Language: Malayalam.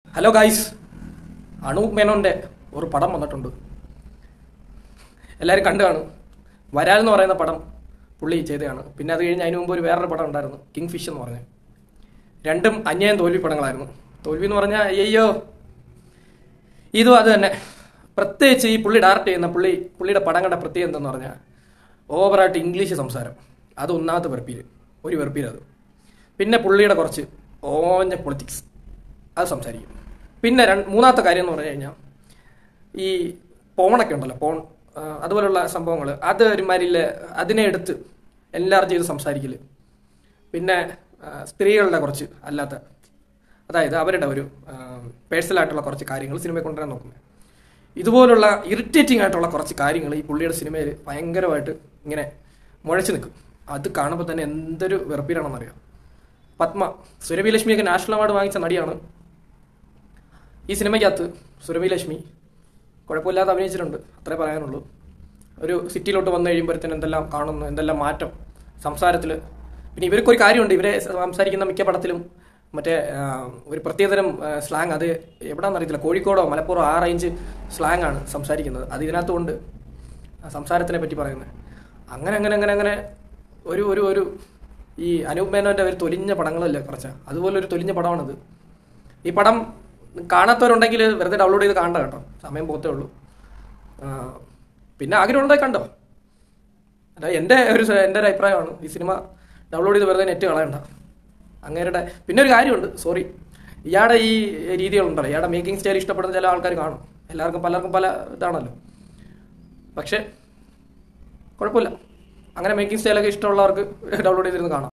ഹലോ ഗായ്സ് അനൂപ് മേനോന്റെ ഒരു പടം വന്നിട്ടുണ്ട് എല്ലാവരും കണ്ടു കാണും വരാൽ എന്ന് പറയുന്ന പടം പുള്ളി ചെയ്തതാണ് പിന്നെ അത് കഴിഞ്ഞ് അതിന് മുമ്പ് ഒരു വേറൊരു പടം ഉണ്ടായിരുന്നു കിങ് ഫിഷ് എന്ന് പറഞ്ഞ് രണ്ടും അന്യായം തോൽവി പടങ്ങളായിരുന്നു തോൽവി എന്ന് പറഞ്ഞാൽ അയ്യോ ഇതും അത് തന്നെ പ്രത്യേകിച്ച് ഈ പുള്ളി ഡയറക്റ്റ് ചെയ്യുന്ന പുള്ളി പുള്ളിയുടെ പടങ്ങളുടെ പ്രത്യേകത എന്തെന്ന് പറഞ്ഞാൽ ഓവറായിട്ട് ഇംഗ്ലീഷ് സംസാരം അത് ഒന്നാമത്തെ വെറുപ്പീര് ഒരു വെറുപ്പീര് അത് പിന്നെ പുള്ളിയുടെ കുറച്ച് ഓഞ്ഞ പൊളിറ്റിക്സ് അത് സംസാരിക്കും പിന്നെ രണ്ട് മൂന്നാമത്തെ കാര്യം എന്ന് പറഞ്ഞു കഴിഞ്ഞാൽ ഈ പോണൊക്കെ ഉണ്ടല്ലോ പോൺ ആ, അതുപോലുള്ള സംഭവങ്ങൾ അത് ഒരുമാതിരി അതിനെ എടുത്ത് എല്ലാവരും ചെയ്ത് സംസാരിക്കൽ പിന്നെ ആ, സ്ത്രീകളുടെ കുറച്ച് അല്ലാത്ത അതായത് അവരുടെ ഒരു പേഴ്സണൽ ആയിട്ടുള്ള കുറച്ച് കാര്യങ്ങൾ സിനിമയിൽ കൊണ്ടുവരാൻ നോക്കുന്നത് ഇതുപോലുള്ള ഇറിറ്റേറ്റിംഗ് ആയിട്ടുള്ള കുറച്ച് കാര്യങ്ങൾ ഈ പുള്ളിയുടെ സിനിമയിൽ ഭയങ്കരമായിട്ട് ഇങ്ങനെ മുഴച്ചു നിൽക്കും അത് കാണുമ്പോൾ തന്നെ എന്തൊരു വെറുപ്പീരാണെന്നറിയാം പത്മ സുരഭി ലക്ഷ്മിയൊക്കെ നാഷണൽ അവാർഡ് വാങ്ങിച്ച നടിയാണ് ഈ സിനിമയ്ക്കകത്ത് സുരഭി ലക്ഷ്മി കുഴപ്പമില്ലാതെ അഭിനയിച്ചിട്ടുണ്ട് അത്രേ പറയാനുള്ളൂ ഒരു സിറ്റിയിലോട്ട് വന്നു കഴിയുമ്പോഴത്തേന് എന്തെല്ലാം കാണുന്നു എന്തെല്ലാം മാറ്റം സംസാരത്തിൽ പിന്നെ ഇവർക്കൊരു കാര്യമുണ്ട് ഇവരെ സംസാരിക്കുന്ന മിക്ക പടത്തിലും മറ്റേ ആ, ഒരു പ്രത്യേകതരം സ്ലാങ് അത് എവിടാന്ന് അറിയത്തില്ല കോഴിക്കോടോ മലപ്പുറമോ ആ റേഞ്ച് സ്ലാങ് ആണ് സംസാരിക്കുന്നത് അത് ഇതിനകത്തുകൊണ്ട് സംസാരത്തിനെ പറ്റി പറയുന്നത് അങ്ങനെ അങ്ങനെ അങ്ങനെ അങ്ങനെ ഒരു ഒരു ഒരു ഈ അനൂപ് മേനോന്റെ ഒരു തൊലിഞ്ഞ പടങ്ങളല്ലേ കുറച്ച് അതുപോലെ ഒരു തൊലിഞ്ഞ പടമാണിത് ഈ പടം കാണാത്തവരുണ്ടെങ്കിൽ വെറുതെ ഡൗൺലോഡ് ചെയ്ത് കാണണ്ട കേട്ടോ സമയം പോകത്തേ ഉള്ളൂ ആ, പിന്നെ ആഗ്രഹമുണ്ടെങ്കിൽ കണ്ടോ അല്ല എൻ്റെ ഒരു സ- എൻ്റെ ഒരു അഭിപ്രായമാണ് ഈ സിനിമ ഡൗൺലോഡ് ചെയ്ത് വെറുതെ നെറ്റ് കളയണ്ട അങ്ങേരുടെ പിന്നെ ഒരു കാര്യമുണ്ട് സോറി ഇയാളുടെ ഈ രീതികളുണ്ടല്ലോ ഇയാളുടെ മേക്കിംഗ് സ്റ്റൈൽ ഇഷ്ടപ്പെടുന്ന ചില ആൾക്കാർ കാണും എല്ലാവർക്കും പലർക്കും പല ഇതാണല്ലോ പക്ഷേ കുഴപ്പമില്ല അങ്ങനെ മേക്കിംഗ് സ്റ്റൈലൊക്കെ ഇഷ്ടമുള്ളവർക്ക് ഡൗൺലോഡ് ചെയ്തിരുന്ന് കാണാം